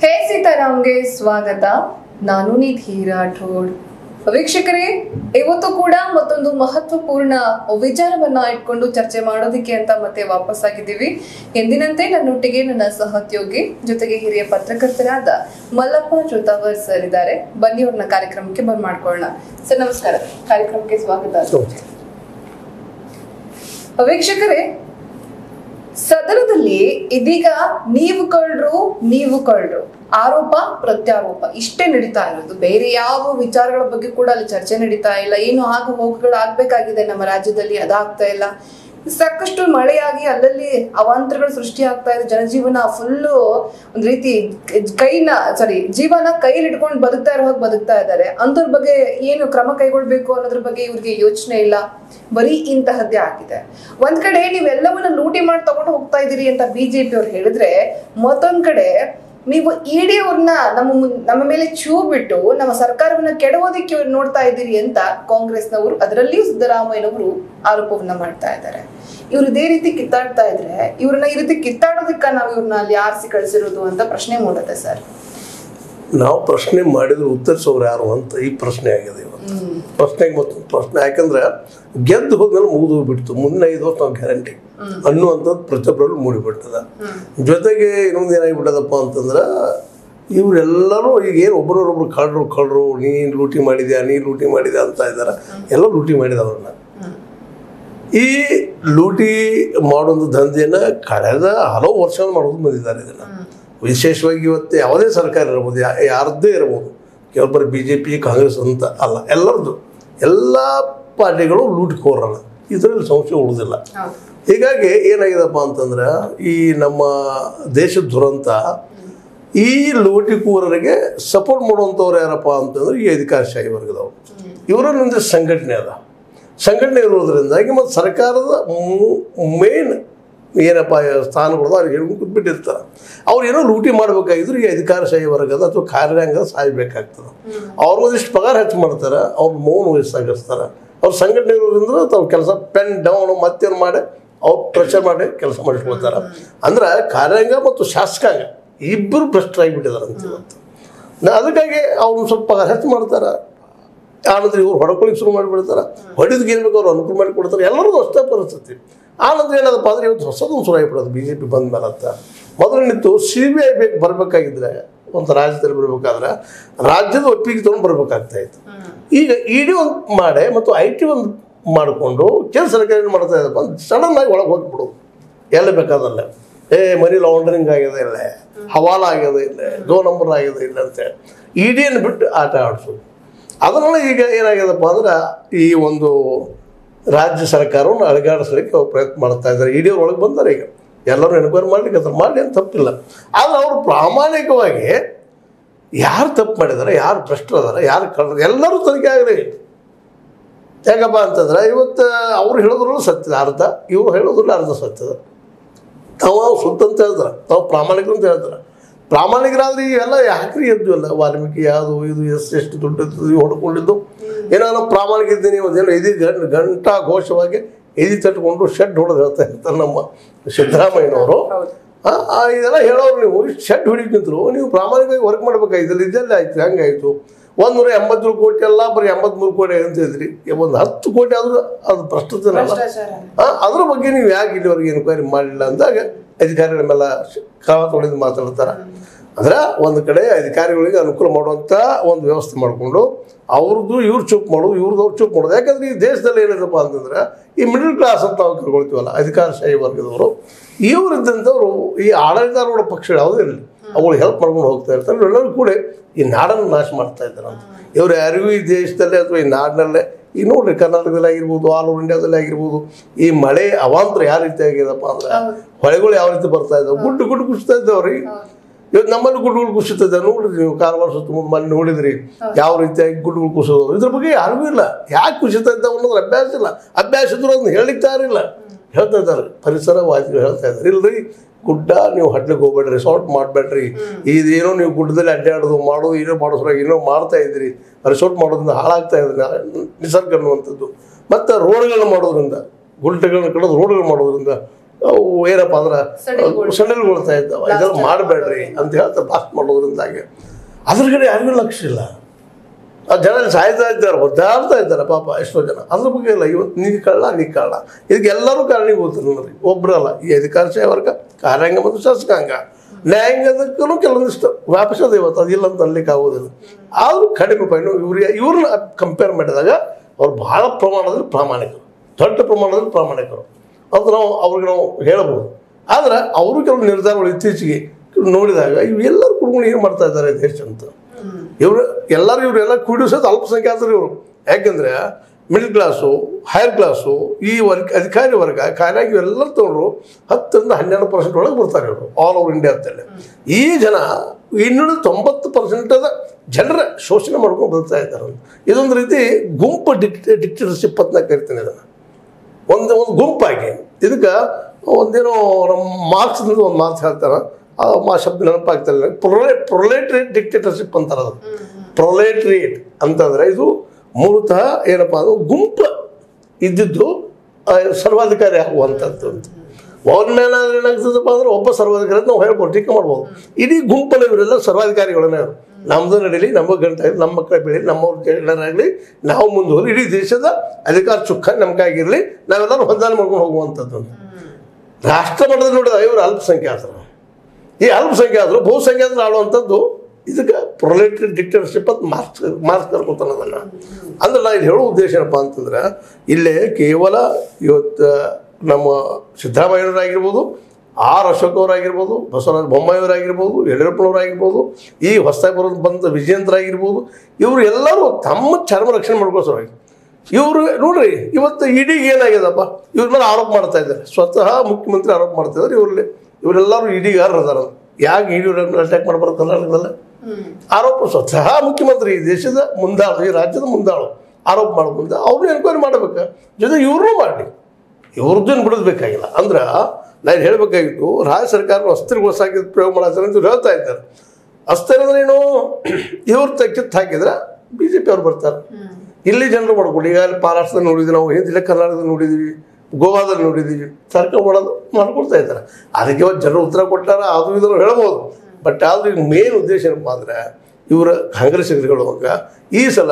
ಹೇ ಸೀತಾರಾಮ್ಗೆ ಸ್ವಾಗತ ನಾನು ನಿಧಿ ರಾಠೋಡ್ ವೀಕ್ಷಕರೇ ಇವತ್ತು ಕೂಡ ಮತ್ತೊಂದು ಮಹತ್ವಪೂರ್ಣ ವಿಚಾರವನ್ನ ಇಟ್ಕೊಂಡು ಚರ್ಚೆ ಮಾಡೋದಕ್ಕೆ ಅಂತ ಮತ್ತೆ ವಾಪಸ್ ಆಗಿದ್ದೀವಿ ಎಂದಿನಂತೆ ನನ್ನೊಟ್ಟಿಗೆ ನನ್ನ ಸಹೋದ್ಯೋಗಿ ಜೊತೆಗೆ ಹಿರಿಯ ಪತ್ರಕರ್ತರಾದ ಮಲ್ಲಪ್ಪ ಜೋತಾವರ್ ಸರ್ ಇದ್ದಾರೆ ಬನ್ನಿ ಅವ್ರನ್ನ ಕಾರ್ಯಕ್ರಮಕ್ಕೆ ಬಂದ್ ಮಾಡ್ಕೊಳ್ಳೋಣ ಸರ್ ನಮಸ್ಕಾರ ಕಾರ್ಯಕ್ರಮಕ್ಕೆ ಸ್ವಾಗತ ವೀಕ್ಷಕರೇ ಸದನದಲ್ಲಿ ಇದೀಗ ನೀವು ಕಳ್ರು ನೀವು ಕಳ್ರು ಆರೋಪ ಪ್ರತ್ಯಾರೋಪ ಇಷ್ಟೇ ನಡೀತಾ ಇರೋದು ಬೇರೆ ಯಾವ ವಿಚಾರಗಳ ಬಗ್ಗೆ ಕೂಡ ಅಲ್ಲಿ ಚರ್ಚೆ ನಡೀತಾ ಇಲ್ಲ ಏನು ಆಗು ಹೋಗುಗಳು ಆಗ್ಬೇಕಾಗಿದೆ ನಮ್ಮ ರಾಜ್ಯದಲ್ಲಿ ಅದಾಗ್ತಾ ಇಲ್ಲ ಸಾಕಷ್ಟು ಮಳೆಯಾಗಿ ಅಲ್ಲಲ್ಲಿ ಅವಾಂತರಗಳು ಸೃಷ್ಟಿ ಆಗ್ತಾ ಇದೆ ಜನಜೀವನ ಫುಲ್ಲು ಒಂದ್ ರೀತಿ ಕೈನ ಸಾರಿ ಜೀವನ ಕೈಲಿ ಇಟ್ಕೊಂಡು ಬದುಕ್ತಾ ಇರೋ ಹಾಗೆ ಬದುಕ್ತಾ ಇದ್ದಾರೆ ಅಂಥವ್ರ ಬಗ್ಗೆ ಏನು ಕ್ರಮ ಕೈಗೊಳ್ಬೇಕು ಅನ್ನೋದ್ರ ಬಗ್ಗೆ ಇವ್ರಿಗೆ ಯೋಚನೆ ಇಲ್ಲ ಬರೀ ಇಂತಹದ್ದೇ ಆಗಿದೆ ಒಂದ್ ಕಡೆ ನೀವೆಲ್ಲವನ್ನ ಲೂಟಿ ಮಾಡಿ ತಗೊಂಡು ಹೋಗ್ತಾ ಇದೀರಿ ಅಂತ ಬಿಜೆಪಿ ಅವ್ರು ಹೇಳಿದ್ರೆ ಮತ್ತೊಂದ್ ಕಡೆ ನೀವು ಇಡಿ ಅವ್ರನ್ನ ನಮ್ಮ ಮುನ್- ನಮ್ಮ ಮೇಲೆ ಚೂ ಬಿಟ್ಟು ನಮ್ಮ ಸರ್ಕಾರವನ್ನ ಕೆಡವೋದಿಕ್ಕೆ ಇವ್ರು ನೋಡ್ತಾ ಇದ್ದೀರಿ ಅಂತ ಕಾಂಗ್ರೆಸ್ನವರು ಅದರಲ್ಲಿಯೂ ಸಿದ್ದರಾಮಯ್ಯನವರು ಆರೋಪವನ್ನ ಮಾಡ್ತಾ ಇದ್ದಾರೆ ಇವ್ರು ಇದೇ ರೀತಿ ಕಿತ್ತಾಡ್ತಾ ಇದ್ರೆ ಇವ್ರನ್ನ ಈ ರೀತಿ ಕಿತ್ತಾಡೋದಕ್ಕ ನಾವು ಇವ್ರನ್ನ ಅಲ್ಲಿ ಆರಿಸಿ ಕಳಿಸಿರೋದು ಅಂತ ಪ್ರಶ್ನೆ ಮೂಡುತ್ತೆ ಸರ್ ನಾವು ಪ್ರಶ್ನೆ ಮಾಡಿದ್ರೆ ಉತ್ತರಿಸೋರು ಯಾರು ಅಂತ ಈ ಪ್ರಶ್ನೆ ಆಗಿದೆ ಇವತ್ತು ಪ್ರಶ್ನೆಗೆ ಮತ್ತೊಂದು ಪ್ರಶ್ನೆ ಯಾಕಂದ್ರೆ ಗೆದ್ದು ಹೋದ್ಮೇಲೆ ಮುಗಿದು ಬಿಡ್ತು ಮುಂದಿನ ಐದು ವರ್ಷ ನಾವು ಗ್ಯಾರಂಟಿ ಅನ್ನುವಂಥದ್ದು ಪ್ರತಿಯೊಬ್ಬರಲ್ಲೂ ಮೂಡಿಬಿಡ್ತದ ಜೊತೆಗೆ ಇನ್ನೊಂದು ಏನಾಗಿಬಿಟ್ಟದಪ್ಪ ಅಂತಂದ್ರೆ ಇವರೆಲ್ಲರೂ ಈಗ ಏನು ಒಬ್ಬರೊಬ್ಬರು ಕಳ್ರು ಕಳ್ರು ನೀನು ಲೂಟಿ ಮಾಡಿದ್ಯಾ ನೀ ಲೂಟಿ ಮಾಡಿದ್ಯಾ ಅಂತ ಇದ್ದಾರೆ ಎಲ್ಲ ಲೂಟಿ ಮಾಡಿದ ಅವ್ರನ್ನ ಈ ಲೂಟಿ ಮಾಡೋದು ದಂಧೆಯನ್ನು ಕಳೆದ ಹಲವು ವರ್ಷ ಮಾಡೋದು ಬಂದಿದ್ದಾರೆ ಇದನ್ನು ವಿಶೇಷವಾಗಿ ಇವತ್ತು ಯಾವುದೇ ಸರ್ಕಾರ ಇರ್ಬೋದು ಯಾ- ಯಾರದ್ದೇ ಇರ್ಬೋದು ಕೆಲವೊಬ್ಬರು ಬಿ ಜೆ ಪಿ ಕಾಂಗ್ರೆಸ್ ಅಂತ ಅಲ್ಲ ಎಲ್ಲರದ್ದು ಎಲ್ಲ ಪಾರ್ಟಿಗಳು ಲೂಟಿಕೋರಲ್ಲ ಇದರಲ್ಲಿ ಸಂಶಯ ಉಳಿದಿಲ್ಲ ಹೀಗಾಗಿ ಏನಾಗಿದೆಪ್ಪ ಅಂತಂದ್ರೆ ಈ ನಮ್ಮ ದೇಶದ ದುರಂತ ಈ ಲೂಟಿಕೋರರಿಗೆ ಸಪೋರ್ಟ್ ಮಾಡುವಂಥವ್ರು ಯಾರಪ್ಪ ಅಂತಂದ್ರೆ ಈ ಅಧಿಕಾರಶಾಹಿ ವರ್ಗದವರು ಇವರನ್ನೊಂದು ಸಂಘಟನೆ ಅದ ಸಂಘಟನೆ ಇರೋದ್ರಿಂದಾಗಿ ಮತ್ತು ಸರ್ಕಾರದ ಮೇನ್ ಏನಪ್ಪ ಸ್ಥಾನಗಳು ಅವ್ರಿಗೆ ಕೂತ್ಬಿಟ್ಟಿರ್ತಾರೆ ಅವ್ರು ಏನೋ ಲೂಟಿ ಮಾಡಬೇಕಾಗಿದ್ರು ಈ ಅಧಿಕಾರಶಾಹಿ ವರ್ಗದ ಅಥವಾ ಕಾರ್ಯಾಂಗ ಸಾಯ್ಬೇಕಾಗ್ತದೆ ಅವ್ರು ಒಂದಿಷ್ಟು ಪಗಾರ ಹೆಚ್ಚು ಮಾಡ್ತಾರೆ ಅವ್ರ ಮೌನ ವಯಸ್ಸಾಗಿಸ್ತಾರೆ ಅವ್ರ ಸಂಘಟನೆ ಇರೋದ್ರಿಂದ ತಾವು ಕೆಲಸ ಪೆನ್ ಡೌನ್ ಮತ್ತೇನು ಮಾಡಿ ಅವ್ರು ಪ್ರೆಷರ್ ಮಾಡಿ ಕೆಲಸ ಮಾಡಿಸ್ಕೊಳ್ತಾರೆ ಅಂದ್ರೆ ಕಾರ್ಯಾಂಗ ಮತ್ತು ಶಾಸಕಾಂಗ ಇಬ್ಬರು ಭ್ರಷ್ಟರಾಗಿಬಿಟ್ಟಿದ್ದಾರೆ ಅಂತ ಇವತ್ತು ನಾ- ಅದಕ್ಕಾಗಿ ಅವ್ರು ಸ್ವಲ್ಪ ಪಗಾರ ಹೆಚ್ಚು ಮಾಡ್ತಾರೆ ಆನಂತರ ಇವ್ರು ಹೊಡ್ಕೊಳಿಕ್ಕೆ ಶುರು ಮಾಡಿಬಿಡ್ತಾರೆ ಹೊಡಿದಕ್ಕೆ ಏನು ಬೇಕು ಅವ್ರು ಅನುಕೂಲ ಮಾಡಿ ಕೊಡ್ತಾರೆ ಎಲ್ಲರದ್ದು ಅಷ್ಟೇ ಪರಿಸ್ಥಿತಿ ಆನಂತರ ಏನದಪ್ಪ ಅಂದ್ರೆ ಇವತ್ತು ಹೊಸದೊಂದು ಶುರು ಆಗಿಬಿಡೋದು ಬಿ ಜೆ ಪಿ ಬಂದ ಮೇಲೆ ಅಂತ ಮೊದಲು ನಿಂತು ಸಿ ಬಿ ಐ ಬೇಕು ಬರಬೇಕಾಗಿದ್ರೆ ಒಂದು ರಾಜ್ಯದಲ್ಲಿ ಬರಬೇಕಾದ್ರೆ ರಾಜ್ಯದ ಒಪ್ಪಿಗೆ ತೊಗೊಂಡು ಬರಬೇಕಾಗ್ತಾ ಇತ್ತು ಈಗ ಇ ಡಿ ಒಂದು ಮಾಡಿ ಮತ್ತು ಐ ಟಿ ಒಂದು ಮಾಡಿಕೊಂಡು ಕೇಂದ್ರ ಸರ್ಕಾರ ಏನು ಮಾಡ್ತಾ ಇದ್ದಪ್ಪ ಸಡನ್ ಆಗಿ ಒಳಗೆ ಹೋಗ್ಬಿಡೋದು ಎಲ್ಲಿ ಬೇಕಾದಲ್ಲ ಏ ಮನಿ ಲಾಂಡ್ರಿಂಗ್ ಆಗಿದೆ ಇಲ್ಲ ಹವಾಲ ಆಗಿದೆ ಇಲ್ಲ ಗೋ ನಂಬರ್ ಆಗಿದೆ ಇಲ್ಲ ಅಂತೇಳಿ ಇ ಡಿಯನ್ನು ಬಿಟ್ಟು ಆಟ ಆಡಿಸೋದು ಅದರಲ್ಲಿ ಈಗ ಏನಾಗ್ಯದಪ್ಪ ಅಂದ್ರೆ ಈ ಒಂದು ರಾಜ್ಯ ಸರ್ಕಾರವನ್ನು ಅಳಗಾಡಿಸ್ಲಿಕ್ಕೆ ಅವ್ರು ಪ್ರಯತ್ನ ಮಾಡ್ತಾ ಇದ್ದಾರೆ ಇಡೀ ಒಳಗೆ ಬಂದಾರೆ ಈಗ ಎಲ್ಲರೂ ಎನ್ಕ್ವೈರಿ ಮಾಡ್ಲಿಕ್ಕೆ ಅದ್ರ ಮಾಡಿ ಅಂತ ತಪ್ಪಿಲ್ಲ ಆದರೆ ಅವರು ಪ್ರಾಮಾಣಿಕವಾಗಿ ಯಾರು ತಪ್ಪು ಮಾಡಿದ್ದಾರೆ ಯಾರು ಭ್ರಷ್ಟರದಾರ ಯಾರು ಕಳ್ರ ಎಲ್ಲರೂ ತನಿಖೆ ಆಗಲಿ ಯಾಕಪ್ಪ ಅಂತಂದ್ರೆ ಇವತ್ತು ಅವ್ರು ಹೇಳಿದ್ರು ಸತ್ಯದ ಅರ್ಧ ಇವ್ರು ಹೇಳಿದ್ರು ಅರ್ಧ ಸತ್ಯದ ತಾವು ಸುತ್ತ ಅಂತ ಹೇಳ್ತಾರೆ ತಾವು ಪ್ರಾಮಾಣಿಕರು ಅಂತ ಹೇಳ್ತಾರೆ ಪ್ರಾಮಾಣಿಕರಾದ್ರೆ ಇವೆಲ್ಲ ಯಾಕ್ರಿ ಎದ್ದು ಅಲ್ಲ ವಾಲ್ಮೀಕಿ ಯಾವುದು ಇದು ಎಷ್ಟು ಎಷ್ಟು ದುಡ್ಡು ಇತ್ತು, ಇವು ಹೊಡ್ಕೊಂಡಿದ್ದು ಏನೋ ನಾನು ಪ್ರಾಮಾಣಿಕ ಇದ್ದೀನಿ ಒಂದೇನೋ ಇದು ಗಂಟ ಗಂಟಾ ಘೋಷವಾಗಿ ಎದಿ ತಟ್ಕೊಂಡು ಶೆಡ್ ಹೊಡೆದು ಹೇಳ್ತಾ ಇರ್ತಾರೆ ನಮ್ಮ ಸಿದ್ದರಾಮಯ್ಯನವರು ಹೌದು ಆ, ಆ, ಇದೆಲ್ಲ ಹೇಳೋರು ನೀವು ಶೆಡ್ ಹೊಡಿಕ್ ನಿಂತರು ನೀವು ಪ್ರಾಮಾಣಿಕವಾಗಿ ವರ್ಕ್ ಮಾಡ್ಬೇಕಾಗಿದ್ದಿಲ್ಲ ಇದೆಲ್ಲ ಆಯ್ತು ಹೆಂಗಾಯ್ತು ಒಂದು ನೂರ ಎಂಬತ್ತೇಳು ಕೋಟಿ ಅಲ್ಲ ಬರೀ ಎಂಬತ್ಮೂರು ಕೋಟಿ ಅಂತ ಇದ್ರಿ ಒಂದು ಹತ್ತು ಕೋಟಿ ಆದರೂ ಅದು ಭ್ರಷ್ಟತೆ ಅಲ್ಲ ಭ್ರಷ್ಟಾಚಾರ ಆ, ಅದ್ರ ಬಗ್ಗೆ ನೀವು ಯಾಕೆ ಇಲ್ಲಿವರೆಗೆ ಎನ್ಕ್ವೈರಿ ಮಾಡಲಿಲ್ಲ ಅಂದಾಗ ಅಧಿಕಾರಿಗಳ ಮೇಲೆ ಕಾಲ ತೊಳೆದು ಮಾತಾಡ್ತಾರೆ ಅಂದ್ರೆ ಒಂದು ಕಡೆ ಅಧಿಕಾರಿಗಳಿಗೆ ಅನುಕೂಲ ಮಾಡುವಂಥ ಒಂದು ವ್ಯವಸ್ಥೆ ಮಾಡಿಕೊಂಡು ಅವ್ರದ್ದು ಇವ್ರು ಚುಪ್ ಮಾಡೋದು ಇವ್ರದ್ದು ಅವ್ರು ಚುಪ್ ಮಾಡೋದು ಯಾಕಂದ್ರೆ ಈ ದೇಶದಲ್ಲಿ ಏನಿದೆಪ್ಪ ಅಂತಂದ್ರೆ ಈ ಮಿಡಲ್ ಕ್ಲಾಸ್ ಅಂತ ನಾವು ಕರ್ಕೊಳ್ತೀವಲ್ಲ ಅಧಿಕಾರಶಾಹಿ ವರ್ಗದವರು ಇವರಿದ್ದಂಥವ್ರು ಈ ಆಡಳಿತಾರೂಢ ಪಕ್ಷಗಳು ಯಾವುದೇ ಇರಲಿ ಅವುಗಳು ಹೆಲ್ಪ್ ಮಾಡ್ಕೊಂಡು ಹೋಗ್ತಾ ಇರ್ತಾರೆ ಎಲ್ಲರೂ ಕೂಡ ಈ ನಾಡನ್ನು ನಾಶ ಮಾಡ್ತಾ ಇದ್ದಾರೆ ಅಂತ ಇವ್ರು ಯಾರಿಗೂ ಈ ದೇಶದಲ್ಲೇ ಅಥವಾ ಈ ನಾಡಿನಲ್ಲೇ ಈಗ ನೋಡ್ರಿ ಕರ್ನಾಟಕದಲ್ಲಿ ಆಗಿರ್ಬೋದು ಆಲ್ ಓವರ್ ಇಂಡಿಯಾದಲ್ಲಿ ಆಗಿರ್ಬೋದು ಈ ಮಳೆ ಅವಾಂತರ ಯಾವ ರೀತಿ ಆಗಿದೆಪ್ಪ ಅಂದ್ರೆ ಹೊಳೆಗಳು ಯಾವ ರೀತಿ ಬರ್ತಾ ಇದ್ದಾವೆ ಗುಡ್ಡು ಗುಡ್ಡು ಕುಸಿತಾ ಇದ್ದಾವ್ರಿ ಇವತ್ತು ನಮ್ಮಲ್ಲಿ ಗುಡ್ಡುಗಳು ಕುಸಿತದೆ ನೋಡ್ರಿ ನೀವು ಕಾರವಾರ ಸುತ್ತಮುತ್ತ ಮನೆ ನೋಡಿದ್ರಿ ಯಾವ ರೀತಿಯಾಗಿ ಗುಡ್ಡುಗಳು ಕುಸಿದವು ಇದ್ರ ಬಗ್ಗೆ ಯಾರಿಗೂ ಇಲ್ಲ ಯಾಕೆ ಕುಸಿತಾ ಇದ್ದಾವೆ ಅನ್ನೋದ್ರ ಅಭ್ಯಾಸ ಇಲ್ಲ ಅಭ್ಯಾಸ ಇದ್ರು ಅದನ್ನ ಹೇಳಲಿಕ್ಕೆ ತಯಾರಿಲ್ಲ ಹೇಳ್ತಾ ಇದ್ದಾರೆ ಪರಿಸರವಾದಿಗಳು ಹೇಳ್ತಾ ಇದ್ದಾರೆ ಇಲ್ರಿ ಗುಡ್ಡ ನೀವು ಹಟ್ಲಿಕ್ಕೆ ಹೋಗ್ಬೇಡ್ರಿ ರಿಸಾರ್ಟ್ ಮಾಡಬೇಡ್ರಿ ಇದೇನೋ ನೀವು ಗುಡ್ಡದಲ್ಲಿ ಅಡ್ಡಾಡೋದು ಮಾಡೋದು ಏನೋ ಮಾಡೋದ್ರಾಗ ಏನೋ ಮಾಡ್ತಾ ಇದ್ದೀರಿ ರಿಸಾರ್ಟ್ ಮಾಡೋದ್ರಿಂದ ಹಾಳಾಗ್ತಾ ಇದೆ ನಿಸರ್ಗ ಅನ್ನುವಂಥದ್ದು ಮತ್ತು ರೋಡ್ಗಳನ್ನ ಮಾಡೋದ್ರಿಂದ ಗುಡ್ಡಗಳನ್ನ ಕಡೋದು ರೋಡ್ಗಳು ಮಾಡೋದ್ರಿಂದ ಅವು ಏನಪ್ಪ ಅಂದ್ರೆ ಸಡಿಲಗೊಳ್ತಾ ಸಡಿಲಗೊಳ್ತಾ ಇದ್ದಾವೆ ಇದೆಲ್ಲ ಮಾಡಬೇಡ್ರಿ ಅಂತ ಹೇಳ್ತಾ ಬ್ಲಾಸ್ಟ್ ಮಾಡೋದ್ರಿಂದಾಗಿ ಅದ್ರ ಕಡೆ ಯಾರಿಗೂ ಲಕ್ಷ್ಯ ಇಲ್ಲ ಆ ಜನ ಸಾಯ್ತಾ ಇದ್ದಾರೆ ಒದ್ದಾಡ್ತಾ ಇದ್ದಾರೆ ಪಾಪ ಎಷ್ಟೋ ಜನ ಅದ್ರ ಬಗ್ಗೆ ಇಲ್ಲ ಇವತ್ತು ನೀ ಕಳ್ಳ ನೀ ಕಳ್ಳ ಇದಕ್ಕೆ ಎಲ್ಲರೂ ಕಾರಣೀಭೂತರು ನೋಡ್ರಿ ಒಬ್ಬರಲ್ಲ ಈ ಅಧಿಕಾರಶಾಹಿ ವರ್ಗ ಕಾರ್ಯಾಂಗ ಮತ್ತು ಶಾಸಕಾಂಗ ನ್ಯಾಯಾಂಗದಕ್ಕೂ ಕೆಲವೊಂದಿಷ್ಟು ವ್ಯಾಪಿಸೋದು ಇವತ್ತು ಅದಿಲ್ಲ ಅಂತ ಅನ್ಲಿಕ್ಕೆ ಆಗೋದಿಲ್ಲ ಆದರೂ ಕಡಿಮೆ ಪೈನು ಇವ್ರಿಗೆ ಇವ್ರನ್ನ ಕಂಪೇರ್ ಮಾಡಿದಾಗ ಅವ್ರು ಬಹಳ ಪ್ರಮಾಣದಲ್ಲಿ ಪ್ರಾಮಾಣಿಕರು ದೊಡ್ಡ ಪ್ರಮಾಣದಲ್ಲಿ ಪ್ರಾಮಾಣಿಕರು ಅಂತ ನಾವು ಅವ್ರಿಗೆ ನಾವು ಹೇಳ್ಬೋದು ಆದರೆ ಅವರು ಕೆಲವು ನಿರ್ಧಾರಗಳು ಇತ್ತೀಚೆಗೆ ನೋಡಿದಾಗ ಇವೆಲ್ಲರೂ ಕುಡ್ಕೊಂಡು ಏನು ಮಾಡ್ತಾ ಇದ್ದಾರೆ ದೇಶ ಅಂತ ಇವರು ಎಲ್ಲರೂ ಇವರೆಲ್ಲ ಕೂಡಿಸೋದು ಅಲ್ಪಸಂಖ್ಯಾತರು ಇವರು ಯಾಕೆಂದ್ರೆ ಮಿಡಲ್ ಕ್ಲಾಸು ಹೈಯರ್ ಕ್ಲಾಸು ಈ ವರ್ಗ ಅಧಿಕಾರಿ ವರ್ಗ ಕಾರ್ಯಾಗಿ ಇವೆಲ್ಲರೂ ತಗೊಂಡ್ರು ಹತ್ತರಿಂದ ಹನ್ನೆರಡು ಪರ್ಸೆಂಟ್ ಒಳಗೆ ಬರ್ತಾರೆ ಇವರು ಆಲ್ ಓವರ್ ಇಂಡಿಯಾ ಅಂತೇಳಿ ಈ ಜನ ಇನ್ನೂರ ತೊಂಬತ್ತು ಪರ್ಸೆಂಟದ ಜನರ ಶೋಷಣೆ ಮಾಡ್ಕೊಂಡು ಬರ್ತಾ ಇದ್ದಾರೆ ಇದೊಂದು ರೀತಿ ಗುಂಪು ಡಿಕ್ ಡಿಕ್ಟೇಟರ್ಶಿಪ್ ಅಂತ ಕರಿತೀನಿ ಇದನ್ನು ಒಂದು ಒಂದು ಗುಂಪಾಗಿ ಇದಕ್ಕೆ ಒಂದೇನೋ ನಮ್ಮ ಮಾರ್ಕ್ಸ್ ಒಂದು ಮಾತು ಹೇಳ್ತಾರೆ ಆ ಮಾ ಶಬ್ದ ನೆನಪಾಗ್ತಿಲ್ಲ ಪ್ರೊಲೆ ಪ್ರೊಲೇಟ್ರೇಟ್ ಡಿಕ್ಟೇಟರ್ಶಿಪ್ ಅಂತಾರೆ ಅದು ಪ್ರೊಲೇಟ್ರೇಟ್ ಅಂತಂದ್ರೆ ಇದು ಮೂಲತಃ ಏನಪ್ಪ ಅಂದ್ರೆ ಗುಂಪು ಇದ್ದಿದ್ದು ಆ, ಸರ್ವಾಧಿಕಾರಿ ಆಗುವಂಥದ್ದು ಅಂತ ಅವ್ರ ಮೇಲೆ ಏನಾಗ್ತದಪ್ಪ ಅಂದ್ರೆ ಒಬ್ಬ ಸರ್ವಾಧಿಕಾರಿ ಅಂತ ನಾವು ಹೇಳ್ಬೋದು ಟೀಕೆ ಮಾಡ್ಬೋದು ಇಡೀ ಗುಂಪಲ್ಲಿ ಇವರೆಲ್ಲ ಸರ್ವಾಧಿಕಾರಿಗಳನ್ನೇ ಅವರು ನಮ್ಮದು ನಡೀಲಿ ನಮ್ಮ ಗಂಟೆ ನಮ್ಮ ಮಕ್ಕಳ ಬೆಳೀಲಿ ನಮ್ಮವ್ರ ಜನರಾಗಲಿ ನಾವು ಮುಂದೆ ಹೋಗ್ಲಿ ಇಡೀ ದೇಶದ ಅಧಿಕಾರ ಚುಕ್ಕ ನಮ್ಮ ಕೈಗಿರಲಿ ನಾವೆಲ್ಲರೂ ಹೊಂದಾಣಿಕೆ ಮಾಡ್ಕೊಂಡು ಹೋಗುವಂಥದ್ದು ಅಂತ ರಾಷ್ಟ್ರ ಮಟ್ಟದಲ್ಲಿ ನೋಡಿದಾಗ ಇವರು ಅಲ್ಪಸಂಖ್ಯಾತರು ಈ ಅಲ್ಪಸಂಖ್ಯಾತರು ಬಹುಸಂಖ್ಯಾತರು ಆಳುವಂಥದ್ದು ಇದಕ್ಕೆ ಪ್ರೊಲೇಟರಿ ಡಿಕ್ಟೇಟರ್ಶಿಪ್ ಅಂತ ಮಾರ್ಕ್ಸ್ ಮಾರ್ಕ್ಸ್ ಕರ್ಕೊತಾನೆ ಅದನ್ನು ಅಂದ್ರೆ ನಾ ಇಲ್ಲಿ ಹೇಳೋ ಉದ್ದೇಶ ಏನಪ್ಪ ಅಂತಂದ್ರೆ ಇಲ್ಲೇ ಕೇವಲ ಇವತ್ತು ನಮ್ಮ ಸಿದ್ದರಾಮಯ್ಯನವರಾಗಿರ್ಬೋದು ಆರ್ ಅಶೋಕ್ ಅವರಾಗಿರ್ಬೋದು ಬಸವರಾಜ ಬೊಮ್ಮಾಯಿಯವರಾಗಿರ್ಬೋದು ಯಡಿಯೂರಪ್ಪನವರಾಗಿರ್ಬೋದು ಈ ಹೊಸದಾಗಿ ಬರೋದು ಬಂದ ವಿಜಯೇಂದ್ರ ಇವರು ಎಲ್ಲರೂ ತಮ್ಮ ಚರ್ಮ ರಕ್ಷಣೆ ಮಾಡ್ಕೋಸೋರಾಗಿ ಇವರು ನೋಡ್ರಿ ಇವತ್ತು ಇಡಿಗೆ ಏನಾಗ್ಯದಪ್ಪ ಇವ್ರ ಮೇಲೆ ಆರೋಪ ಮಾಡ್ತಾ ಇದ್ದಾರೆ ಸ್ವತಃ ಮುಖ್ಯಮಂತ್ರಿ ಆರೋಪ ಮಾಡ್ತಾ ಇದ್ದಾರೆ ಇವರಲ್ಲಿ ಇವರೆಲ್ಲರೂ ಇಡಿಗಾರರು ಅದಾರ ಯಾಕೆ ಇಡಿ ಮೇಲೆ ಅಟ್ಯಾಕ್ ಮಾಡಬಾರ್ದು ಕರ್ನಾಟಕದಲ್ಲ ಆರೋಪ ಸ್ವತಃ ಮುಖ್ಯಮಂತ್ರಿ ಈ ದೇಶದ ಮುಂದಾಳು ಈ ರಾಜ್ಯದ ಮುಂದಾಳು ಆರೋಪ ಮಾಡೋ ಮುಂದೆ ಅವ್ರು ಎನ್ಕ್ವೈರಿ ಮಾಡ್ಬೇಕು ಜೊತೆ ಇವ್ರನ್ನೂ ಮಾಡಿ ಇವ್ರದ್ದು ಬಿಡೋದು ಬೇಕಾಗಿಲ್ಲ ಅಂದ್ರೆ ನಾನು ಹೇಳಬೇಕಾಗಿತ್ತು ರಾಜ್ಯ ಸರ್ಕಾರ ಅಸ್ತ್ರಗೊಳಿಸಾಕಿ ಪ್ರಯೋಗ ಮಾಡ್ತಾರೆ ಅಂತ ಇವ್ರು ಹೇಳ್ತಾ ಇದ್ದಾರೆ ಅಸ್ತ್ರ ಅಂದ್ರೆ ಏನು ಇವ್ರು ತೆಗೆದು ಹಾಕಿದ್ರೆ ಬಿ ಜೆ ಪಿ ಅವ್ರು ಬರ್ತಾರೆ ಇಲ್ಲಿ ಜನರು ಮಾಡ್ಕೊಂಡು ಈಗ ಅಲ್ಲಿ ಮಹಾರಾಷ್ಟ್ರದಲ್ಲಿ ನೋಡಿದ್ವಿ ನಾವು ಹಿಂದಿಲ್ಲ ಕರ್ನಾಟಕದಲ್ಲಿ ನೋಡಿದ್ದೀವಿ ಗೋವಾದಲ್ಲಿ ನೋಡಿದ್ದೀವಿ ಸರ್ಕಾರ ಮಾಡೋದು ಮಾಡ್ಕೊಳ್ತಾ ಇದ್ದಾರೆ ಅದಕ್ಕೆ ಇವತ್ತು ಜನರು ಉತ್ತರ ಕೊಟ್ಟಾರ ಅದು ಇದನ್ನು ಹೇಳ್ಬೋದು ಬಟ್ ಆದ್ರೆ ಈಗ ಮೇನ್ ಉದ್ದೇಶ ಏನಪ್ಪ ಅಂದ್ರೆ ಇವರ ಕಾಂಗ್ರೆಸ್ಸಿಗರುಗಳು ಈ ಸಲ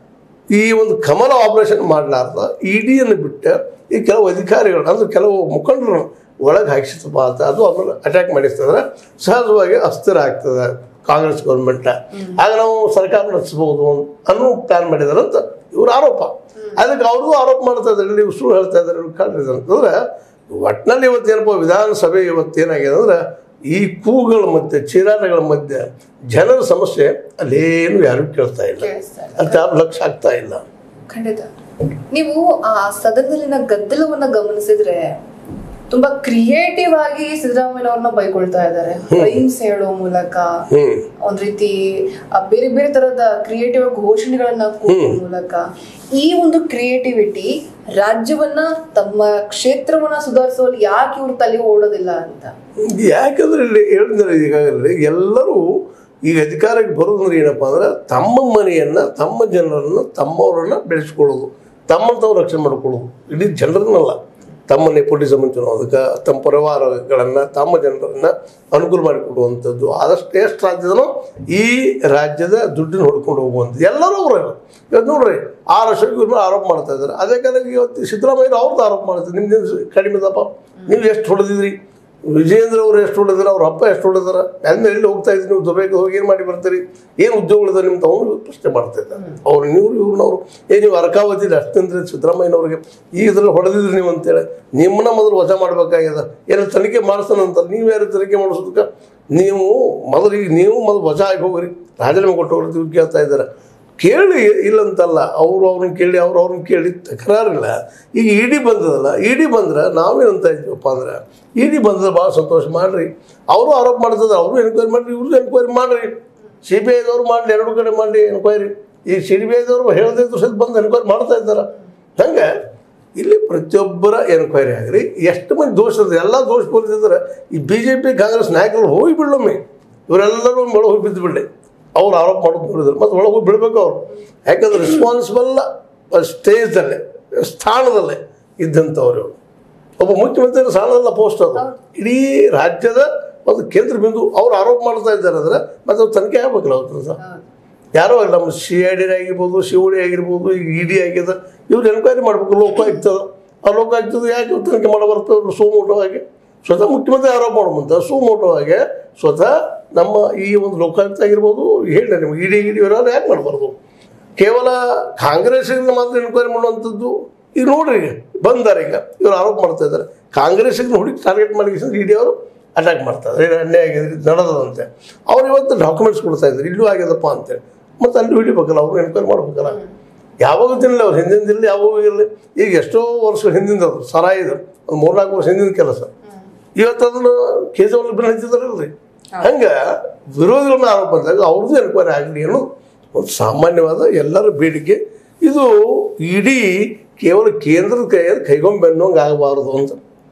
ಈ ಒಂದು ಕಮಲ ಆಪರೇಷನ್ ಮಾಡಲಾರ್ದ ಇಡಿಯನ್ನು ಬಿಟ್ಟು ಈ ಕೆಲವು ಅಧಿಕಾರಿಗಳು ಅಂದ್ರೆ ಕೆಲವು ಮುಖಂಡರು ಒಳಗೆ ಹಾಕಿಸ್ತಪ್ಪ ಅಂತ ಅದು ಅದನ್ನು ಅಟ್ಯಾಕ್ ಮಾಡಿಸ್ತಂದ್ರೆ ಸಹಜವಾಗಿ ಅಸ್ಥಿರ ಆಗ್ತದೆ ಕಾಂಗ್ರೆಸ್ ಗೌರ್ಮೆಂಟ್ ಆಗ ನಾವು ಸರ್ಕಾರ ನಡೆಸ್ಬೋದು ಅನ್ನೋ ಪ್ಲಾನ್ ಮಾಡಿದಾರೆ ಅಂತ ಇವ್ರ ಆರೋಪ ಅದಕ್ಕೆ ಅವ್ರದ್ದು ಆರೋಪ ಮಾಡ್ತಾ ಇದ್ದಾರೆ ನೀವು ಸುಳ್ಳು ಹೇಳ್ತಾ ಇದ್ದಾರೆ ಇವ್ರು ಕಾಣ್ತಿದ್ದಾರೆ ಅಂತಂದ್ರೆ ಒಟ್ಟಿನಲ್ಲಿ ಇವತ್ತೇನಪ್ಪ ವಿಧಾನಸಭೆ ಇವತ್ತೇನಾಗಿದೆ ಅಂದ್ರೆ ಈ ಕೂಗಳ ಮಧ್ಯೆ ಚೀರಾಟಗಳ ಮಧ್ಯೆ ಜನರ ಸಮಸ್ಯೆ ಅಲ್ಲೇನು ಯಾರು ಕೇಳ್ತಾ ಇಲ್ಲ ಕೇಳಿಸ್ತಾ ಇಲ್ಲ. ಅಂತ ಯಾರು ಲಕ್ಷ ಆಗ್ತಾ ಇಲ್ಲ ಖಂಡಿತ ನೀವು ಆ ಸದನದಲ್ಲಿನ ಗದ್ದಲವನ್ನ ಗಮನಿಸಿದ್ರೆ ತುಂಬಾ ಕ್ರಿಯೇಟಿವ್ ಆಗಿ ಸಿದ್ದರಾಮಯ್ಯನವ್ರನ್ನ ಬೈಕೊಳ್ತಾ ಇದ್ದಾರೆ ರೈಮ್ಸ್ ಹೇಳೋ ಮೂಲಕ ಹ್ಮ್ ಒಂದ್ ರೀತಿ ಆ ಬೇರೆ ಬೇರೆ ತರದ ಕ್ರಿಯೇಟಿವ್ ಘೋಷಣೆಗಳನ್ನ ಕೂಗುವ ಮೂಲಕ ಈ ಒಂದು ಕ್ರಿಯೇಟಿವಿಟಿ ರಾಜ್ಯವನ್ನ ತಮ್ಮ ಕ್ಷೇತ್ರವನ್ನ ಸುಧಾರಿಸುವಲ್ಲಿ ಯಾಕೆ ಇವ್ರ ತಲೆ ಓಡೋದಿಲ್ಲ ಅಂತ ಯಾಕಂದ್ರೆ ಇಲ್ಲಿ ಹೇಳಿದ್ರೆ ಈಗಾಗಲೇ ಎಲ್ಲರೂ ಈಗ ಅಧಿಕಾರಕ್ಕೆ ಬರೋದಂದ್ರೆ ಏನಪ್ಪ ಅಂದ್ರೆ ತಮ್ಮ ಮನೆಯನ್ನ ತಮ್ಮ ಜನರನ್ನ ತಮ್ಮವರನ್ನ ಬೆಳೆಸ್ಕೊಳ್ಳೋದು ತಮ್ಮನ್ನು ತಾವು ರಕ್ಷಣೆ ಮಾಡ್ಕೊಳ್ಳೋದು ಇಡೀ ಜನರನ್ನಲ್ಲ ತಮ್ಮ ನೆಪೋಟಿಸಮ್ ಅಂತ ನಾವು ಅದಕ್ಕೆ ತಮ್ಮ ಪರಿವಾರಗಳನ್ನು ತಮ್ಮ ಜನರನ್ನ ಅನುಕೂಲ ಮಾಡಿಕೊಡುವಂಥದ್ದು ಆದಷ್ಟು ಎಷ್ಟು ರಾಜ್ಯದನೋ ಈ ರಾಜ್ಯದ ದುಡ್ಡನ್ನು ಹೊಡ್ಕೊಂಡು ಹೋಗುವಂಥದ್ದು ಎಲ್ಲರೂ ಅವರು ಇವತ್ತು ನೋಡ್ರಿ ಆರು ವರ್ಷಕ್ಕೆ ಇವ್ರ ಮೇಲೆ ಆರೋಪ ಮಾಡ್ತಾ ಇದ್ದಾರೆ ಅದೇ ಕಾರಣಕ್ಕೆ ಇವತ್ತು ಸಿದ್ದರಾಮಯ್ಯ ಅವ್ರದ್ದು ಆರೋಪ ಮಾಡ್ತಾರೆ ನಿಮ್ದು ಕಡಿಮೆ ಇದಪ್ಪ ನೀವು ಎಷ್ಟು ಹೊಡೆದಿದ್ರಿ ವಿಜಯೇಂದ್ರ ಅವರು ಎಷ್ಟು ಹೊಡೆದಾರ ಅವ್ರ ಅಪ್ಪ ಎಷ್ಟು ಹೊಡೆದಾರ ಎಲ್ಲ ಎಲ್ಲಿ ಹೋಗ್ತಾ ಇದ್ರಿ ನೀವು ದುಬೈಗೆ ಹೋಗಿ ಏನು ಮಾಡಿ ಬರ್ತೀರಿ ಏನು ಉದ್ಯೋಗಗಳಿದೆ ನಿಮ್ಮ ತಗೊಂಡು ಪ್ರಶ್ನೆ ಮಾಡ್ತಾ ಇದ್ದಾರೆ ಅವ್ರು ನೀವು ಇವ್ರನ್ನವ್ರು ಏ ನೀವು ಅರ್ಕಾವತಿ ಅಷ್ಟಂದ್ರೆ ಸಿದ್ದರಾಮಯ್ಯನವ್ರಿಗೆ ಈಗ ಇದ್ರಲ್ಲಿ ಹೊಡೆದಿದ್ರಿ ನೀವು ಅಂತೇಳಿ ನಿಮ್ಮನ್ನ ಮೊದಲು ವಜಾ ಮಾಡ್ಬೇಕಾಗ್ಯದ ಏನೋ ತನಿಖೆ ಮಾಡಿಸ್ತಾನಂತ ನೀವು ಯಾರು ತನಿಖೆ ಮಾಡಿಸೋದಕ್ಕೆ ನೀವು ಮೊದಲು ಈಗ ನೀವು ಮೊದಲು ವಜಾ ಆಗಿ ಹೋಗ್ರಿ ರಾಜೀನಾಮೆ ಕೊಟ್ಟು ಹೋಗ್ರಿ ಇವ್ರು ಕೇಳ್ತಾ ಇದ್ದಾರೆ ಕೇಳಿ ಇಲ್ಲಂತಲ್ಲ ಅವರು ಅವ್ರನ್ನ ಕೇಳಿ ಅವ್ರು ಅವ್ರನ್ನ ಕೇಳಿ ತಕರಾರಿಲ್ಲ ಈಗ ಇಡಿ ಬಂದದಲ್ಲ ಇಡಿ ಬಂದ್ರೆ ನಾವೇನಂತ ಇದ್ದೀವಪ್ಪ ಅಂದ್ರೆ ಇಡಿ ಬಂದ್ರೆ ಭಾಳ ಸಂತೋಷ ಮಾಡ್ರಿ ಅವರು ಆರೋಪ ಮಾಡ್ತದ ಅವರು ಎನ್ಕ್ವೈರಿ ಮಾಡ್ರಿ ಇವ್ರದ್ದು ಎನ್ಕ್ವೈರಿ ಮಾಡ್ರಿ ಸಿ ಬಿ ಐದವ್ರು ಮಾಡಲಿ ಎರಡು ಕಡೆ ಮಾಡಲಿ ಎನ್ಕ್ವೈರಿ ಈ ಸಿ ಬಿ ಐದವ್ರು ಹೇಳದಿದ್ರು ಸಹಿತ ಬಂದು ಎನ್ಕ್ವೈರಿ ಮಾಡ್ತಾ ಇದ್ದಾರೆ ಹಂಗೆ ಇಲ್ಲಿ ಪ್ರತಿಯೊಬ್ಬರ ಎನ್ಕ್ವೈರಿ ಆಗ್ರಿ ಎಷ್ಟು ಮಂದಿ ದೋಷ ಇರ್ತದೆ ಎಲ್ಲ ದೋಷ ಕೂರಿಸಿದ್ರೆ ಈ ಬಿ ಜೆ ಪಿ ಕಾಂಗ್ರೆಸ್ ನಾಯಕರು ಹೋಗಿ ಬಿಡೊಮ್ಮೆ ಇವರೆಲ್ಲರೂ ಒಳಗೆ ಹೋಗಿ ಬಿದ್ದು ಬಿಡಲಿ ಅವ್ರು ಆರೋಪ ಮಾಡೋದು ನೋಡಿದ್ರು ಮತ್ತು ಒಳಗೆ ಹೋಗಿ ಬಿಡಬೇಕು ಅವ್ರು ಯಾಕಂದ್ರೆ ರೆಸ್ಪಾನ್ಸಿಬಲ್ ಸ್ಟೇಜ್ದಲ್ಲೇ ಸ್ಥಾನದಲ್ಲೇ ಇದ್ದಂಥವ್ರು ಇವ್ರು ಒಬ್ಬ ಮುಖ್ಯಮಂತ್ರಿ ಸಾಲಲ್ಲ ಪೋಸ್ಟ್ ಅದು ಇಡೀ ರಾಜ್ಯದ ಒಂದು ಕೇಂದ್ರ ಬಿಂದು ಅವ್ರು ಆರೋಪ ಮಾಡ್ತಾ ಇದ್ದಾರೆ ಅಂದ್ರೆ ಮತ್ತೆ ಅವ್ರು ತನಿಖೆ ಆಗ್ಬೇಕಲ್ಲ ಅವ್ರ ಸರ್ ಹೌದು ಯಾರೋ ಅಲ್ಲ ನಮ್ಮ ಸಿ ಐ ಡಿ ಆಗಿರ್ಬೋದು ಸಿ ಡಿ ಆಗಿರ್ಬೋದು ಈಗ ಇ ಡಿ ಆಗ್ಯದ ಇವ್ರು ಎನ್ಕ್ವೈರಿ ಮಾಡ್ಬೇಕು ಲೋಕಾಯುಕ್ತದ ಆ ಲೋಕಾಯುಕ್ತದ ಯಾಕೆ ಇವ್ರು ತನಿಖೆ ಮಾಡೋ ಬರ್ತದೆ ಸುಮೋಟವಾಗಿ ಸ್ವತಃ ಮುಖ್ಯಮಂತ್ರಿ ಆರೋಪ ಮಾಡುವಂತ ಸುಮೋಟವಾಗಿ ಸ್ವತಃ ನಮ್ಮ ಈ ಒಂದು ಲೋಕಾಯುಕ್ತ ಆಗಿರ್ಬೋದು ಹೇಳಿ ನಿಮ್ಗೆ ಇಡಿ ಇಡಿ ಇರೋರು ಯಾಕೆ ಮಾಡಬಾರ್ದು ಕೇವಲ ಕಾಂಗ್ರೆಸ್ಸಿಗೆ ಮಾತ್ರ ಎನ್ಕ್ವೈರಿ ಮಾಡುವಂಥದ್ದು ಈಗ ನೋಡ್ರಿ ಈಗ ಬಂದಾರೆ ಈಗ ಇವ್ರು ಆರೋಪ ಮಾಡ್ತಾ ಇದ್ದಾರೆ ಕಾಂಗ್ರೆಸ್ಸಿಗೆ ಹುಡುಕಿ ಟಾರ್ಗೆಟ್ ಮಾಡಿ ಇಡಿ ಅವರು ಅಟ್ಯಾಕ್ ಮಾಡ್ತಾರೆ ಏನು ಅನ್ಯಾಯ ಆಗಿದೆ ಇದು ನಡೆದದಂತೆ ಅವ್ರು ಇವತ್ತು ಡಾಕ್ಯುಮೆಂಟ್ಸ್ ಕೊಡ್ತಾ ಇದ್ದಾರೆ ಇಲ್ಲೂ ಆಗ್ಯದಪ್ಪ ಅಂತೇಳಿ ಮತ್ತು ಅಲ್ಲಿ ಹಿಡಿಬೇಕಲ್ಲ ಅವ್ರು ಎನ್ಕ್ವೈರಿ ಮಾಡ್ಬೇಕಲ್ಲ ಯಾವಾಗ ತಿನ್ನಲಿ ಅವ್ರು ಹಿಂದಿನ ದಿನ ಯಾವಾಗ ಇರಲಿ ಈಗ ಎಷ್ಟೋ ವರ್ಷ ಹಿಂದಿಂದ ಅದು ಸರಾಯಿದು ಒಂದು ಮೂರ್ನಾಲ್ಕು ವರ್ಷ ಹಿಂದಿನ ಕೆಲಸ ಇವತ್ತು ಅದನ್ನು ಕೇಜ್ರಿವಾಲ್ ಬಿಲ್ ಹಂಚಿದಾರಲ್ರಿ ಹಂಗೆ ವಿರೋಧಿಗಳ ಮೇಲೆ ಆರೋಪ ಬಂದಾಗ ಅವ್ರದ್ದು ಎನ್ಕ್ವೈರಿ ಆಗಲಿ ಅನ್ನೋದು ಒಂದು ಸಾಮಾನ್ಯವಾದ ಎಲ್ಲರ ಬೇಡಿಕೆ ಇದು ಇಡೀ ಕೇವಲ ಕೇಂದ್ರದ ಕೈಯಲ್ಲಿ ಕೈಗೊಂಬೆನ್ನೋಂಗೆ ಆಗಬಾರದು ಅಂತ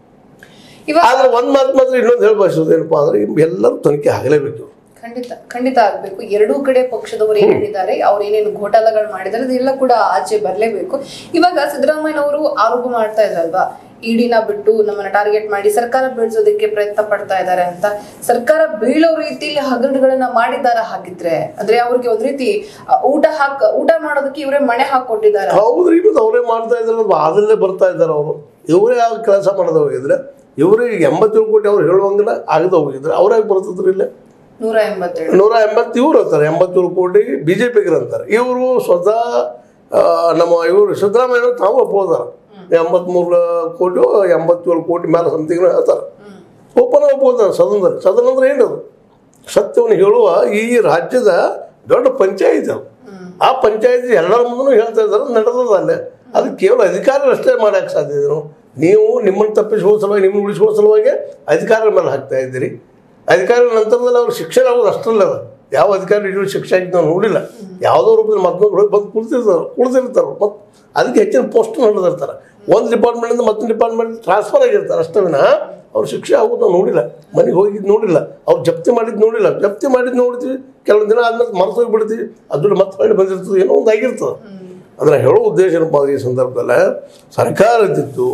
ಇವಾಗ ಆದ್ರೆ ಒಂದು ಮಾತು ಮಾತ್ರ ಇನ್ನೊಂದು ಹೇಳಿ ಬಯಸೋದು ಏನಪ್ಪಾ ಅಂದ್ರೆ ಎಲ್ಲರೂ ತನಿಖೆ ಆಗಲೇಬೇಕು ಖಂಡಿತ ಖಂಡಿತ ಆಗ್ಬೇಕು ಎರಡೂ ಕಡೆ ಪಕ್ಷದವರು ಏನ್ ಹೇಳಿದ್ದಾರೆ ಅವ್ರು ಏನೇನು ಘೋಟಾಲಗಳು ಮಾಡಿದ್ದಾರೆ ಅದೆಲ್ಲ ಕೂಡ ಆಚೆ ಬರಲೇಬೇಕು ಇವಾಗ ಸಿದ್ದರಾಮಯ್ಯನವರು ಆರೋಪ ಮಾಡ್ತಾ ಇದ್ರಲ್ವಾ ಇಡಿನ ಬಿಟ್ಟು ನಮ್ಮನ್ನ ಟಾರ್ಗೆಟ್ ಮಾಡಿ ಸರ್ಕಾರ ಬೀಳ್ಸೋದಕ್ಕೆ ಪ್ರಯತ್ನ ಪಡ್ತಾ ಇದ್ದಾರೆ ಅಂತ ಸರ್ಕಾರ ಬೀಳೋ ರೀತಿಯಲ್ಲಿ ಹಗರಣಗಳನ್ನ ಮಾಡಿದಾರ ಹಾಗಿದ್ರೆ ಅಂದ್ರೆ ಅವ್ರಿಗೆ ಒಂದ್ ರೀತಿ ಅ, ಊಟ ಹಾಕ್ ಊಟ ಮಾಡೋದಕ್ಕೆ ಇವರೇ ಮಣೆ ಹಾಕೊಟ್ಟಿದ್ದಾರೆ ಹೌದ್ರಿ ಇವತ್ತು ಅವರೇ ಮಾಡ್ತಾ ಇದ್ದಾರೆ ಅದರಲ್ಲೇ ಬರ್ತಾ ಇದ್ದಾರೆ ಅವರು ಇವರೇ ಯಾವ ಕೆಲಸ ಮಾಡದೆ ಹೋಗಿದ್ರೆ ಇವರಿಗೆ ಎಂಬತ್ತೇಳು ಕೋಟಿ ಅವ್ರು ಹೇಳುವಂಗಿಲ್ಲ ಆಗದೆ ಹೋಗಿದ್ರೆ ಅವ್ರಾಗ ಬರ್ತದ್ರಿ ಇಲ್ಲ ನೂರ ಎಂಬತ್ತೇಳು ನೂರ ಎಂಬತ್ತು ಇವ್ರು ಅಂತಾರೆ ಎಂಬತ್ತೇಳು ಕೋಟಿ ಬಿ ಜೆ ಪಿಗರು ಅಂತಾರೆ ಇವರು ಸ್ವತಃ ಆ, ನಮ್ಮ ಇವರು ಸಿದ್ದರಾಮಯ್ಯ ತಾವು ಒಪ್ಪೋದಾರ ಎಂಬತ್ಮೂರು ಕೋಟಿ ಎಂಬತ್ತೇಳು ಕೋಟಿ ಮೇಲೆ ಸಮಥಿಂಗ್ ಹೇಳ್ತಾರೆ ಓಪನ್ ಒಪ್ಕೋತಾರೆ ಸದನದಲ್ಲಿ ಸದನ ಅಂದ್ರೆ ಏನದು ಸತ್ಯವನ್ನು ಹೇಳುವ ಈ ರಾಜ್ಯದ ದೊಡ್ಡ ಪಂಚಾಯತ್ ಅದು ಆ ಪಂಚಾಯತ್ ಎಲ್ಲರ ಮುಂದೂ ಹೇಳ್ತಾ ಇದ್ದಾರೆ ನಡೆದದ ಅಲ್ಲೇ ಅದು ಕೇವಲ ಅಧಿಕಾರಿಗಳು ಅಷ್ಟೇ ಮಾಡಕ್ಕೆ ಸಾಧ್ಯ ಇದೆ ನಾವು. ನೀವು ನಿಮ್ಮನ್ನು ತಪ್ಪಿಸುವ ಸಲುವಾಗಿ ನಿಮ್ಮನ್ನು ಉಳಿಸುವ ಸಲುವಾಗಿ ಅಧಿಕಾರಿಗಳ ಮೇಲೆ ಹಾಕ್ತಾ ಇದ್ದೀರಿ ಅಧಿಕಾರಿಗಳ ನಂತರದಲ್ಲಿ ಅವ್ರು ಶಿಕ್ಷೆ ಆಗೋದು ಅಷ್ಟಲ್ಲ ಅದು ಯಾವ ಅಧಿಕಾರಿ ಇಡೀ ಶಿಕ್ಷೆ ಆಗಿದ್ದು ನಾವು ನೋಡಿಲ್ಲ ಯಾವುದೋ ರೂಪದಲ್ಲಿ ಮತ್ತೊಂದು ಹೋಗಿ ಬಂದು ಕುಳಿತಿರ್ತಾರೆ ಕುಳಿತಿರ್ತಾರೆ ಮತ್ತು ಅದಕ್ಕೆ ಹೆಚ್ಚಿನ ಪೋಸ್ಟ್ ನಡೆದಿರ್ತಾರೆ ಒಂದು ಡಿಪಾರ್ಟ್ಮೆಂಟಿಂದ ಮತ್ತೊಂದು ಡಿಪಾರ್ಟ್ಮೆಂಟ್ ಟ್ರಾನ್ಸ್ಫರ್ ಆಗಿರ್ತಾರೆ ಅಷ್ಟೇ ವಿನಃ ಅವ್ರು ಶಿಕ್ಷೆ ಆಗೋದು ನಾವು ನೋಡಿಲ್ಲ ಮನೆಗೆ ಹೋಗಿದ್ದು ನೋಡಿಲ್ಲ ಅವ್ರು ಜಪ್ತಿ ಮಾಡಿದ್ದು ನೋಡಿಲ್ಲ ಜಪ್ತಿ ಮಾಡಿದ್ದು ನೋಡ್ತೀವಿ ಕೆಲವೊಂದು ದಿನ ಆದ್ಮೇಲೆ ಮರೆತು ಹೋಗ್ಬಿಡ್ತೀವಿ ಅದು ಮತ್ತೆ ಹೊಳ್ಳಿ ಬಂದಿರ್ತದೆ ಏನೋ ಒಂದು ಆಗಿರ್ತದೆ ಅದರ ಹೇಳೋ ಉದ್ದೇಶ ಏನಪ್ಪ ಅಂದ್ರೆ ಈ ಸಂದರ್ಭದಲ್ಲಿ ಸರ್ಕಾರ ಇದ್ದಿತ್ತು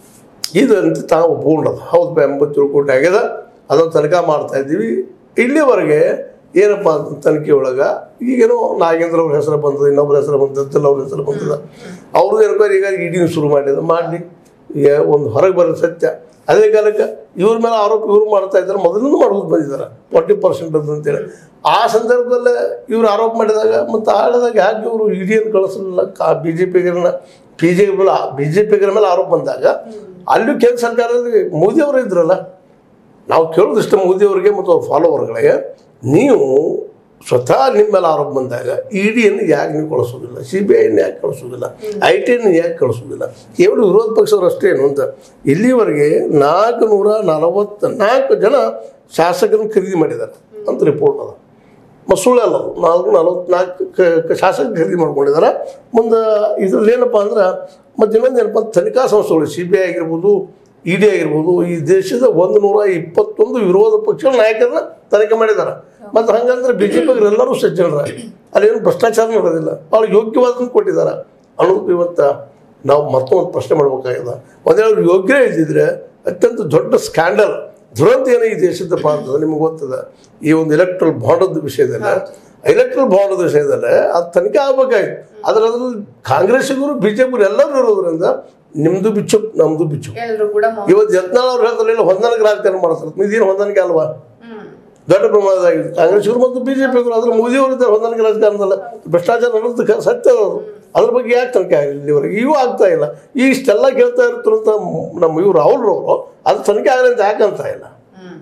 ಇದಂತ ತಾವು ಒಪ್ಕೊಂಡದ ಹೌದಪ್ಪ ಎಂಬತ್ತೇಳು ಕೋಟಿ ಆಗ್ಯದ ಅದನ್ನು ತನಿಖೆ ಮಾಡ್ತಾ ಇದ್ದೀವಿ ಇಲ್ಲಿವರೆಗೆ ಏನಪ್ಪ ಅಂತ ತನಿಖೆ ಒಳಗೆ ಈಗೇನೋ ನಾಗೇಂದ್ರ ಅವ್ರ ಹೆಸರು ಬಂದದ ಇನ್ನೊಬ್ಬರ ಹೆಸರು ಬಂದದ ದತ್ತಲ್ ಅವ್ರ ಹೆಸರು ಬಂದದ ಅವ್ರದ್ದು ಎನ್ಕ್ವೈರಿ ಈಗ ಇಡಿನ ಶುರು ಮಾಡಿದ ಮಾಡಿ ಈಗ ಒಂದು ಹೊರಗೆ ಬರೋ ಸತ್ಯ ಅದೇ ಕಾಲಕ್ಕೆ ಇವ್ರ ಮೇಲೆ ಆರೋಪ ಇವರು ಮಾಡ್ತಾ ಇದ್ದಾರೆ ಮೊದಲಿಂದ ಮಾಡೋದು ಬಂದಿದ್ದಾರೆ ಫಾರ್ಟಿ ಪರ್ಸೆಂಟ್ ಅಂತೇಳಿ ಆ ಸಂದರ್ಭದಲ್ಲೇ ಇವ್ರು ಆರೋಪ ಮಾಡಿದಾಗ ಮತ್ತು ಆಳದಾಗ ಯಾಕೆ ಇವರು ಇಡಿಯನ್ನು ಕಳಿಸಲಿಲ್ಲ ಕಾ ಬಿ ಜೆ ಪಿಗರನ್ನ B J P B J ಪಿಗರ ಮೇಲೆ ಆರೋಪ ಬಂದಾಗ ಅಲ್ಲೂ ಕೇಂದ್ರ ಸರ್ಕಾರದಲ್ಲಿ ಮೋದಿ ಅವರು ಇದ್ರಲ್ಲ ನಾವು ಕೇಳೋದಿಷ್ಟ ಮೋದಿ ಅವರಿಗೆ ಮತ್ತು ಅವ್ರ ಫಾಲೋವರ್ಗಳಿಗೆ ನೀವು ಸ್ವತಃ ನಿಮ್ಮ ಮೇಲೆ ಆರೋಪ ಬಂದಾಗ ಇ ಡಿಯನ್ನು ಯಾಕೆ ನೀವು ಕಳಿಸೋದಿಲ್ಲ ಸಿ ಬಿ ಐನ ಯಾಕೆ ಕಳಿಸೋದಿಲ್ಲ ಐ ಟಿಯನ್ನು ಯಾಕೆ ಕಳಿಸೋದಿಲ್ಲ ಕೇವಲ ವಿರೋಧ ಪಕ್ಷದವ್ರು ಅಷ್ಟೇನು ಅಂತ ಇಲ್ಲಿವರೆಗೆ ನಾಲ್ಕು ನೂರ ನಲವತ್ತ ನಾಲ್ಕು ಜನ ಶಾಸಕರನ್ನು ಖರೀದಿ ಮಾಡಿದ್ದಾರೆ ಅಂತ ರಿಪೋರ್ಟ್ ಅದ ಮತ್ತು ಸುಳ್ಳು ಅಲ್ಲ ಅದು ನಾಲ್ಕು ನಲವತ್ನಾಲ್ಕು ಕ ಶಾಸಕ ಖರೀದಿ ಮಾಡ್ಕೊಂಡಿದ್ದಾರೆ ಮುಂದೆ ಇದ್ರಲ್ಲಿ ಏನಪ್ಪ ಅಂದ್ರೆ ಮತ್ತು ಇನ್ನೊಂದು ಏನಪ್ಪ ಅಂದ್ರೆ ತನಿಖಾ ಸಂಸ್ಥೆಗಳು ಸಿ ಬಿ ಐ ಆಗಿರ್ಬೋದು ಇ ಡಿ ಆಗಿರ್ಬೋದು ಈ ದೇಶದ ಒಂದು ನೂರ ಇಪ್ಪತ್ತೊಂದು ವಿರೋಧ ಪಕ್ಷಗಳ ನಾಯಕರನ್ನ ತನಿಖೆ ಮಾಡಿದ್ದಾರೆ ಮತ್ತು ಹಂಗಂದ್ರೆ ಬಿ ಜೆ ಎಲ್ಲರೂ ಸಜ್ಜನರ ಅಲ್ಲೇನು ಭ್ರಷ್ಟಾಚಾರ ನಡೆದಿಲ್ಲ ಭಾಳ ಯೋಗ್ಯವಾದನ್ನು ಕೊಟ್ಟಿದ್ದಾರೆ ಅನ್ನೋದು ಇವತ್ತು ನಾವು ಮತ್ತೊಂದು ಪ್ರಶ್ನೆ ಮಾಡ್ಬೇಕಾಗಿದೆ ಒಂದೇಳು ಯೋಗ್ಯ ಇದ್ದಿದ್ರೆ ಅತ್ಯಂತ ದೊಡ್ಡ ಸ್ಕ್ಯಾಂಡಲ್ ದುರಂತ ಏನೋ ಈ ದೇಶದ ಭಾರತದ ನಿಮ್ಗೆ ಗೊತ್ತದ ಈ ಒಂದು ಎಲೆಕ್ಟ್ರಲ್ ಬಾಂಡದ ವಿಷಯದಲ್ಲಿ ಎಲೆಕ್ಟ್ರಲ್ ಬಾಂಡದ ವಿಷಯದಲ್ಲಿ ಅದು ತನಿಖೆ ಆಗ್ಬೇಕಾಯ್ತು ಆದ್ರೆ ಅದ್ರಲ್ಲಿ ಕಾಂಗ್ರೆಸ್ಸಿಗರು ಬಿ ಜೆ ಪಿ ಎಲ್ಲರೂ ಇರೋದ್ರಿಂದ ನಿಮ್ದು ಬಿಚ್ಚು ನಮ್ದು ಬಿಚ್ಚು ಎಲ್ರು ಕೂಡ ಮೌನ. ಇವತ್ತು ಯತ್ನಾಳ್ ಅವ್ರು ಹೇಳ್ತಾರೆ ಇಲ್ಲ ಹೊಂದಾಣಿಕೆ ರಾಜಕಾರಣ ಮಾಡ್ತಾರೆ ಇದೇನು ಹೊಂದಾಣಿಕೆ ಅಲ್ವಾ ಹ್ಮ್ ದೊಡ್ಡ ಪ್ರಮಾಣದಾಗಿದೆ ಕಾಂಗ್ರೆಸ್ಸಿಗರು ಮತ್ತು ಬಿ ಜೆ ಪಿಗರು ಅದ್ರ ಮೋದಿ ಅವರು ಇದ್ದಾರೆ ಹೊಂದಾಣಿಕೆ ರಾಜಕಾರಣದಲ್ಲ ಭ್ರಷ್ಟಾಚಾರ ನಡೆದ ಕ- ಸತ್ಯ ಅದು ಅದ್ರ ಬಗ್ಗೆ ಯಾಕೆ ತನಿಖೆ ಆಗಿಲ್ಲ ಇಲ್ಲಿವರೆಗೆ ಇವು ಆಗ್ತಾ ಇಲ್ಲ ಈ ಇಷ್ಟೆಲ್ಲ ಕೇಳ್ತಾ ಇರ್ತಾರಂತ ನಮ್ಮ ಇವ್ರು ರಾಹುಲ್ರವರು ಅದು ತನಿಖೆ ಆಗಲಿ ಅಂತ ಯಾಕೆ ಅಂತ ಇಲ್ಲ ಹ್ಮ್.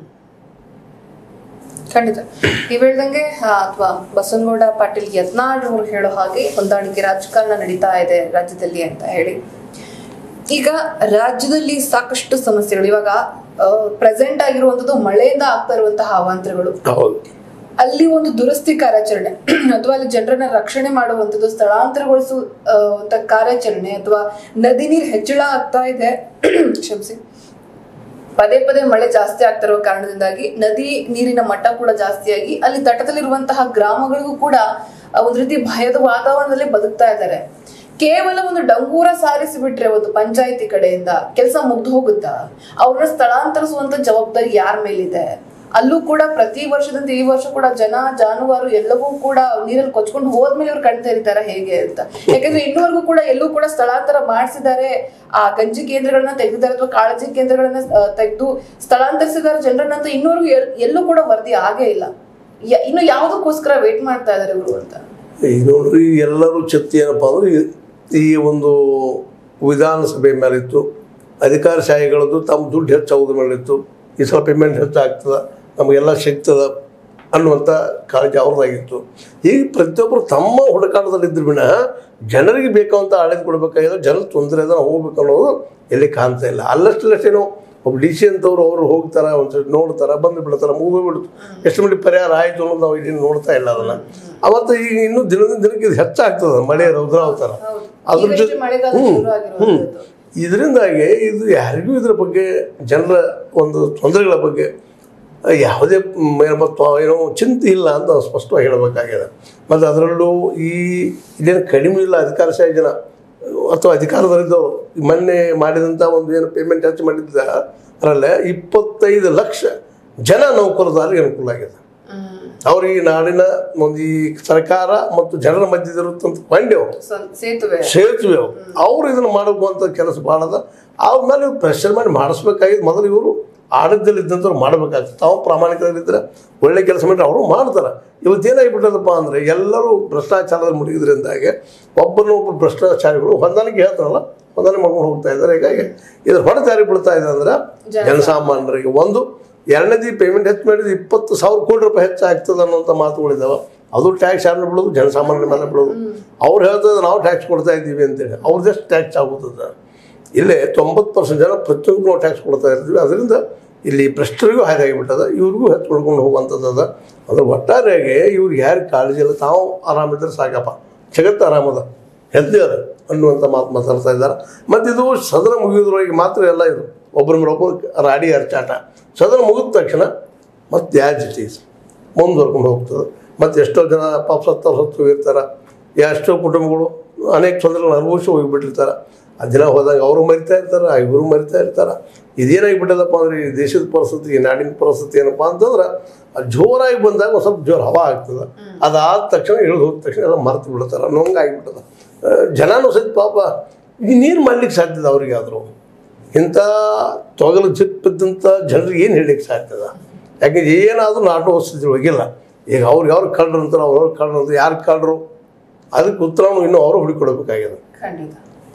ಖಂಡಿತ ನೀವ್ ಹೇಳ್ದಂಗೆ ಅಥವಾ ಬಸವನಗೌಡ ಪಾಟೀಲ್ ಯತ್ನಾಳ್ ಅವರು ಹೇಳೋ ಹಾಗೆ ಹೊಂದಾಣಿಕೆ ರಾಜಕಾರಣ ನಡೀತಾ ಇದೆ ರಾಜ್ಯದಲ್ಲಿ ಅಂತ ಹೇಳಿ ಈಗ ರಾಜ್ಯದಲ್ಲಿ ಸಾಕಷ್ಟು ಸಮಸ್ಯೆಗಳು ಇವಾಗ ಪ್ರೆಸೆಂಟ್ ಆಗಿರುವಂತದ್ದು ಮಳೆಯಿಂದ ಆಗ್ತಾ ಇರುವಂತಹ ಅವಾಂತರಗಳು ಹೌದು ಅಲ್ಲಿ ಒಂದು ದುರಸ್ತಿ ಕಾರ್ಯಾಚರಣೆ ಅಥವಾ ಅಲ್ಲಿ ಜನರನ್ನ ರಕ್ಷಣೆ ಮಾಡುವಂಥದ್ದು ಸ್ಥಳಾಂತರಗೊಳಿಸು ಆ, ಅಂತ ಕಾರ್ಯಾಚರಣೆ ಅಥವಾ ನದಿ ನೀರು ಹೆಚ್ಚಳ ಆಗ್ತಾ ಇದೆ ಕ್ಷಮಿಸಿ ಪದೇ ಪದೇ ಮಳೆ ಜಾಸ್ತಿ ಆಗ್ತಿರೋ ಕಾರಣದಿಂದಾಗಿ ನದಿ ನೀರಿನ ಮಟ್ಟ ಕೂಡ ಜಾಸ್ತಿಯಾಗಿ ಅಲ್ಲಿ ತಟದಲ್ಲಿರುವಂತಹ ಗ್ರಾಮಗಳಿಗೂ ಕೂಡ ಆ, ಒಂದ್ ರೀತಿ ಭಯದ ವಾತಾವರಣದಲ್ಲಿ ಬದುಕ್ತಾ ಇದ್ದಾರೆ ಕೇವಲ ಒಂದು ಡಂಗೂರ ಸಾರಿಸಿ ಬಿಟ್ರೆ ಒಂದು ಪಂಚಾಯತಿ ಕಡೆಯಿಂದ ಕೆಲಸ ಮುಗ್ದು ಹೋಗುತ್ತಾ ಅವ್ರನ್ನ ಸ್ಥಳಾಂತರಿಸುವಂತ ಜವಾಬ್ದಾರಿ ಯಾರ ಮೇಲಿದೆ ಅಲ್ಲೂ ಕೂಡ ಪ್ರತಿ ವರ್ಷದಂತೆ ಈ ವರ್ಷ ಕೂಡ ಜನ ಜಾನುವಾರು ಎಲ್ಲವೂ ಕೂಡ ನೀರಲ್ಲಿ ಕೊಚ್ಕೊಂಡು ಹೋದ್ಮೇಲೆ ಇವ್ರು ಕಣ್ತಾ ಇರ್ತಾರ ಹೇಗೆ ಅಂತ ಯಾಕಂದ್ರೆ ಇನ್ನೂವರೆಗೂ ಕೂಡ ಎಲ್ಲೂ ಕೂಡ ಸ್ಥಳಾಂತರ ಮಾಡಿಸಿದ್ದಾರೆ ಆ ಗಂಜಿ ಕೇಂದ್ರಗಳನ್ನ ತೆಗೆದಿದ್ದಾರೆ ಅಥವಾ ಕಾಳಜಿ ಕೇಂದ್ರಗಳನ್ನ ತೆಗೆದು ಸ್ಥಳಾಂತರಿಸಿದ್ದಾರೆ ಜನರನ್ನ ಅಂತ ಇನ್ನೂವರೆಗೂ ಎಲ್- ಎಲ್ಲೂ ಕೂಡ ವರದಿ ಆಗೇ ಇಲ್ಲ ಯ- ಇನ್ನು ಯಾವುದಕ್ಕೋಸ್ಕರ ವೇಟ್ ಮಾಡ್ತಾ ಇದಾರೆ ಇವರು ಅಂತ ಈಗ ನೋಡ್ರಿ ಎಲ್ಲರೂ ಚಿತ್ತ ಏನಪ್ಪ ಅಂದ್ರೆ ಈ- ಈ ಒಂದು ವಿಧಾನಸಭೆ ಮೇಲಿತ್ತು ಅಧಿಕಾರಶಾಹಿಗಳದ್ದು ತಮ್ಮ ದುಡ್ಡು ಹೆಚ್ಚಾಗೋದ್ರ ಮೇಲಿತ್ತು ಈ ಸಲ ಪೇಮೆಂಟ್ ಹೆಚ್ಚಾಗ್ತದ ನಮಗೆಲ್ಲ ಸಿಗ್ತದ ಅನ್ನುವಂಥ ಕಾಳಜಿ ಅವ್ರದ್ದಾಗಿತ್ತು ಈಗ ಪ್ರತಿಯೊಬ್ಬರು ತಮ್ಮ ಹುಡುಕಾಟದಲ್ಲಿದ್ದರು ವಿನಃ ಜನರಿಗೆ ಬೇಕಾದಂಥ ಆಡಳಿತ ಕೊಡಬೇಕಾಗಿದೆ ಜನ ತೊಂದರೆ ಅದ ಹೋಗ್ಬೇಕು ಅನ್ನೋದು ಎಲ್ಲಿ ಕಾಣ್ತಾ ಇಲ್ಲ ಅಲ್ಲಷ್ಟಲ್ಲಷ್ಟೇನೋ ಒಬ್ಬ ಡಿ ಸಿ ಅಂತವ್ರು ಅವರು ಹೋಗ್ತಾರೆ ಒಂದ್ಸರಿ ನೋಡ್ತಾರೆ ಬಂದು ಬಿಡ್ತಾರೆ ಮುಗಿದು ಬಿಡ್ತು ಎಷ್ಟು ಮಟ್ಟಿಗೆ ಪರಿಹಾರ ಆಯಿತು ಅನ್ನೋದು ನಾವು ಇಲ್ಲಿ ನೋಡ್ತಾ ಇಲ್ಲ ಅದನ್ನು ಅವತ್ತು ಈಗ ಇನ್ನೂ ದಿನದಿಂದ ದಿನಕ್ಕೆ ಇದು ಹೆಚ್ಚಾಗ್ತದೆ ಮಳೆ ರೌದ್ರಾವತಾರ ಅದ್ರ ಈಗಷ್ಟೇ ಜೊತೆ ಮಳೆಗಾಲ ಹ್ಮ್ ಶುರು ಆಗಿರುವಂತದ್ದು. ಇದರಿಂದಾಗಿ ಇದು ಯಾರಿಗೂ ಇದ್ರ ಬಗ್ಗೆ ಜನರ ಒಂದು ತೊಂದರೆಗಳ ಬಗ್ಗೆ ಯಾವುದೇ ಮ್, ಏನಪ್ಪ ತ್ವ- ಏನೋ ಚಿಂತೆ ಇಲ್ಲ ಅಂತ ಸ್ಪಷ್ಟವಾಗಿ ಹೇಳಬೇಕಾಗಿದೆ ಮತ್ತು ಅದರಲ್ಲೂ ಈ ಇಲ್ಲೇನು ಕಡಿಮೆ ಇಲ್ಲ ಅಧಿಕಾರಶಾಹಿ ಜನ ಅಥವಾ ಅಧಿಕಾರದಲ್ಲಿದ್ದವರು ಈ ಮೊನ್ನೆ ಮಾಡಿದಂಥ ಒಂದು ಏನು ಪೇಮೆಂಟ್ ಹೆಚ್ಚು ಮಾಡಿದ್ದ ಅದರಲ್ಲೇ ಇಪ್ಪತ್ತೈದು ಲಕ್ಷ ಜನ ನೌಕರದಾರರಿಗೆ ಅನುಕೂಲ ಆಗಿದೆ ಹ್ಮ್. ಅವ್ರಿಗೆ ಈ ನಾಡಿನ ಒಂದು ಈ ಸರ್ಕಾರ ಮತ್ತು ಜನರ ಮಧ್ಯದಿರುತ್ತಂತ ಕೊಂಡೆ ಅವರು ಸ್ವ- ಸೇತುವೆ ಸೇತುವೆ ಅವರು ಅವ್ರು ಇದನ್ನು ಮಾಡುವಂಥ ಕೆಲಸ ಮಾಡದ ಆಮೇಲೆ ಪ್ರೆಷರ್ ಮಾಡಿ ಮಾಡಿಸ್ಬೇಕಾಗಿದ್ದು ಮೊದಲು ಇವರು ಆಡಳಿತದಲ್ಲಿ ಇದ್ದಂಥವ್ರು ಮಾಡಬೇಕಾಗ್ತದೆ ತಾವು ಪ್ರಾಮಾಣಿಕರಾಗಿದ್ದರೆ ಒಳ್ಳೆ ಕೆಲಸ ಮಾಡಿ ಅವರು ಮಾಡ್ತಾರೆ ಇವತ್ತೇನಾಗಿಬಿಟ್ಟದಪ್ಪ ಅಂದರೆ ಎಲ್ಲರೂ ಭ್ರಷ್ಟಾಚಾರದಲ್ಲಿ ಮುಳುಗಿದ್ರಿಂದಾಗೆ ಒಬ್ಬರನ್ನ ಒಬ್ಬರು ಭ್ರಷ್ಟಾಚಾರಿಗಳು ಹೊಂದಾಣಿಕೆ ಹೇಳ್ತಾರಲ್ಲ ಹೊಂದಾಣಿಕೆ ಮಾಡ್ಕೊಂಡು ಹೋಗ್ತಾ ಇದ್ದಾರೆ ಹೀಗಾಗಿ ಇದ್ರ ಹೊಡೆತ ಯಾರಿಗೆ ಬೀಳ್ತಾ ಇದೆ ಅಂದ್ರೆ ಜನಸಾಮಾನ್ಯರಿಗೆ ಒಂದು ಎರಡನೇದು ಪೇಮೆಂಟ್ ಹೆಚ್ಚು ಮಾಡಿದ್ರೆ ಇಪ್ಪತ್ತು ಸಾವಿರ ಕೋಟಿ ರೂಪಾಯಿ ಹೆಚ್ಚಾಗ್ತದೆ ಅನ್ನೋಂಥ ಮಾತುಗಳಿದ್ದಾವೆ ಅದು ಟ್ಯಾಕ್ಸ್ ಯಾರನ್ನ ಬಿಡೋದು ಜನಸಾಮಾನ್ಯರ ಮೇಲೆ ಬಿಡೋದು ಅವ್ರು ಹೇಳ್ತದೆ ನಾವು ಟ್ಯಾಕ್ಸ್ ಕೊಡ್ತಾ ಇದ್ದೀವಿ ಅಂತೇಳಿ ಅವ್ರದ್ದೆಷ್ಟು ಟ್ಯಾಕ್ಸ್ ಆಗುತ್ತದೆ ಇಲ್ಲೇ ತೊಂಬತ್ತು ಪರ್ಸೆಂಟ್ ಜನ ಪ್ರತಿಯೊಂದು ನಾವು ಟ್ಯಾಕ್ಸ್ ಕೊಡ್ತಾ ಇರ್ತೀವಿ ಅದರಿಂದ ಇಲ್ಲಿ ಭ್ರಷ್ಟರಿಗೂ ಹಾರಾಗಿಬಿಟ್ಟದ ಇವ್ರಿಗೂ ಹೆಚ್ಚು ಮಾಡ್ಕೊಂಡು ಹೋಗುವಂಥದ್ದು ಅದ ಅಂದ್ರೆ ಒಟ್ಟಾರೆಯಾಗಿ ಇವ್ರಿಗೆ ಯಾರು ಕಾಳಜಿ ಇಲ್ಲ ತಾವು ಆರಾಮಿದ್ರೆ ಸಾಕಪ್ಪ ಜಗತ್ತು ಆರಾಮದ ಹೆದ್ದೆ ಅದ ಅನ್ನುವಂಥ ಮಾತು ಮಾತಾಡ್ತಾ ಇದ್ದಾರೆ ಮತ್ತು ಇದು ಸದನ ಮುಗಿಯೋದ್ರೊಳಗೆ ಮಾತ್ರ ಎಲ್ಲ ಇದು ಒಬ್ಬರ ಮೇಲೆ ಒಬ್ಬರು ರಾಡಿ ಅರ್ಚಾಟ ಸದನ ಮುಗಿದ ತಕ್ಷಣ ಮತ್ತೆ ಯಾರ ಜೊತೆ ಮುಂದುವರ್ಕೊಂಡು ಹೋಗ್ತದೆ ಮತ್ತು ಎಷ್ಟೋ ಜನ ಪಾಪ ಸತ್ತವ್ರು ಸತ್ತು ಹೋಗಿರ್ತಾರೆ ಎಷ್ಟೋ ಕುಟುಂಬಗಳು ಅನೇಕ ತೊಂದರೆಗಳು ಅನುಭವಿಸಿ ಹೋಗಿಬಿಟ್ಟಿರ್ತಾರೆ ಆ ದಿನ ಹೋದಾಗ ಅವರು ಮರಿತಾ ಇರ್ತಾರೆ ಇವರು ಮರಿತಾ ಇರ್ತಾರೆ ಇದೇನಾಗಿಬಿಟ್ಟದಪ್ಪ ಅಂದರೆ ಈ ದೇಶದ ಪರಿಸ್ಥಿತಿ ಈ ನಾಡಿನ ಪರಿಸ್ಥಿತಿ ಏನಪ್ಪ ಅಂತಂದ್ರೆ ಆ ಜೋರಾಗಿ ಬಂದಾಗ ಒಂದು ಸ್ವಲ್ಪ ಜೋರು ಹವಾ ಆಗ್ತದೆ ಅದಾದ ತಕ್ಷಣ ಇಳಿದು ಹೋದ ತಕ್ಷಣ ಎಲ್ಲ ಮರೆತು ಬಿಡ್ತಾರೆ ಅನ್ನೋಂಗೆ ಆಗಿಬಿಟ್ಟದ ಆ, ಜನನೂ ಸಹಿತ ಪಾಪ ಈ ನೀರು ಮಾಡ್ಲಿಕ್ಕೆ ಸಾಧ್ಯದ ಅವ್ರಿಗೆ ಆದರೂ ಇಂಥ ತೊಗಲು ಚಿಪ್ಪಿದ್ದಂಥ ಜನರಿಗೆ ಏನು ಹೇಳಲಿಕ್ಕೆ ಸಾಧ್ಯದ ಯಾಕೆಂದ್ರೆ ಏನಾದರೂ ನಾಟೋ ಸ್ಥಿತಿ ಹೋಗಿಲ್ಲ ಈಗ ಅವ್ರಿಗೆ ಅವ್ರು ಕಳ್ರು ಅಂತಾರೆ ಅವ್ರವ್ರು ಕಳ್ರು ಅಂತ ಯಾರು ಕಳ್ರು ಅದಕ್ಕೆ ಉತ್ತರವನ್ನು ಇನ್ನೂ ಅವರು ಹುಡುಕೊಡ್ಬೇಕಾಗಿದೆ ಖಂಡಿತ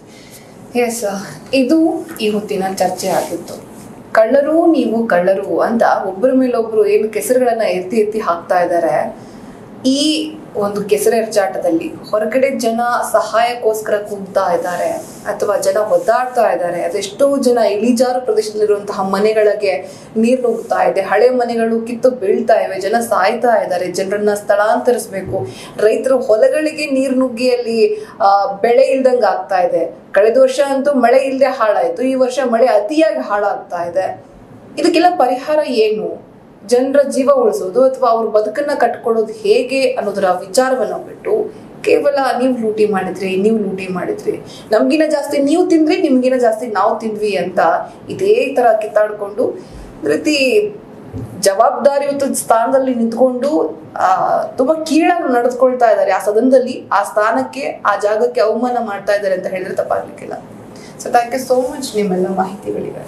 ಎಸ್ ಇದು ಈ ಹೊತ್ತಿನ ಚರ್ಚೆ ಆಗಿತ್ತು ಕಳ್ಳರು ನೀವು ಕಳ್ಳರು ಅಂತ ಒಬ್ಬರ ಮೇಲೊಬ್ರು ಏನು ಕೆಸರುಗಳನ್ನ ಎತ್ತಿ ಎತ್ತಿ ಹಾಕ್ತಾ ಇದ್ದಾರೆ ಈ ಒಂದು ಕೆಸರೆರ್ಚಾಟದಲ್ಲಿ ಹೊರಗಡೆ ಜನ ಸಹಾಯಕ್ಕೋಸ್ಕರ ಕೂಗ್ತಾ ಇದ್ದಾರೆ ಅಥವಾ ಜನ ಒದ್ದಾಡ್ತಾ ಇದ್ದಾರೆ ಅದೆಷ್ಟೋ ಜನ ಇಳಿಜಾರು ಪ್ರದೇಶದಲ್ಲಿರುವಂತಹ ಮನೆಗಳಿಗೆ ನೀರು ನುಗ್ತಾ ಇದೆ ಹಳೆ ಮನೆಗಳು ಕಿತ್ತು ಬೀಳ್ತಾ ಇವೆ ಜನ ಸಾಯ್ತಾ ಇದ್ದಾರೆ ಜನರನ್ನ ಸ್ಥಳಾಂತರಿಸಬೇಕು ರೈತರು ಹೊಲಗಳಿಗೆ ನೀರು ನುಗ್ಗಿ ಅಲ್ಲಿ ಆ, ಬೆಳೆ ಇಲ್ದಂಗೆ ಆಗ್ತಾ ಇದೆ ಕಳೆದ ವರ್ಷ ಅಂತೂ ಮಳೆ ಇಲ್ಲದೆ ಹಾಳಾಯ್ತು ಈ ವರ್ಷ ಮಳೆ ಅತಿಯಾಗಿ ಹಾಳಾಗ್ತಾ ಇದೆ ಇದಕ್ಕೆಲ್ಲ ಪರಿಹಾರ ಏನು ಜನರ ಜೀವ ಉಳಿಸೋದು ಅಥವಾ ಅವ್ರ ಬದುಕನ್ನ ಕಟ್ಕೊಳ್ಳೋದು ಹೇಗೆ ಅನ್ನೋದರ ವಿಚಾರವನ್ನ ಬಿಟ್ಟು ಕೇವಲ ನೀವು ಲೂಟಿ ಮಾಡಿದ್ರಿ ನೀವು ಲೂಟಿ ಮಾಡಿದ್ರಿ ನಮ್ಗಿನ ಜಾಸ್ತಿ ನೀವು ತಿಂದ್ರಿ ನಿಮ್ಗಿನ ಜಾಸ್ತಿ ನಾವು ತಿಂದ್ವಿ ಅಂತ ಇದೇ ತರ ಕಿತ್ತಾಡ್ಕೊಂಡು ಒಂದ್ ರೀತಿ ಜವಾಬ್ದಾರಿಯುತ ಸ್ಥಾನದಲ್ಲಿ ನಿಂತ್ಕೊಂಡು ಆ ತುಂಬಾ ಕೀಳಾಗಿ ನಡೆದುಕೊಳ್ತಾ ಇದ್ದಾರೆ ಆ ಸದನದಲ್ಲಿ ಆ ಸ್ಥಾನಕ್ಕೆ ಆ ಜಾಗಕ್ಕೆ ಅವಮಾನ ಮಾಡ್ತಾ ಇದ್ದಾರೆ ಅಂತ ಹೇಳಿದ್ರೆ ತಪ್ಪಾಗ್ಲಿಕ್ಕಿಲ್ಲ so thank you so much ನಿಮ್ಮೆಲ್ಲ ಮಾಹಿತಿಗಳಿಗೆ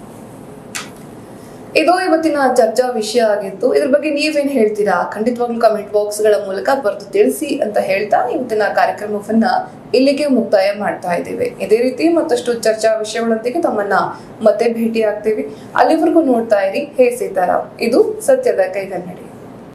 ಇದು ಇವತ್ತಿನ ಚರ್ಚಾ ವಿಷಯ ಆಗಿತ್ತು ಇದ್ರ ಬಗ್ಗೆ ನೀವೇನ್ ಹೇಳ್ತೀರಾ ಖಂಡಿತವಾಗ್ಲೂ ಕಮೆಂಟ್ ಬಾಕ್ಸ್ ಗಳ ಮೂಲಕ ಬರೆದು ತಿಳಿಸಿ ಅಂತ ಹೇಳ್ತಾ ಇವತ್ತಿನ ಕಾರ್ಯಕ್ರಮವನ್ನ ಇಲ್ಲಿಗೆ ಮುಕ್ತಾಯ ಮಾಡ್ತಾ ಇದ್ದೇವೆ ಇದೇ ರೀತಿ ಮತ್ತಷ್ಟು ಚರ್ಚಾ ವಿಷಯಗಳೊಂದಿಗೆ ತಮ್ಮನ್ನ ಮತ್ತೆ ಭೇಟಿ ಆಗ್ತೀವಿ ಅಲ್ಲಿವರೆಗೂ ನೋಡ್ತಾ ಇರಿ ಹೇ ಸೀತಾರಾಮ್ ಇದು ಸತ್ಯದ ಕೈಗನ್ನಡಿ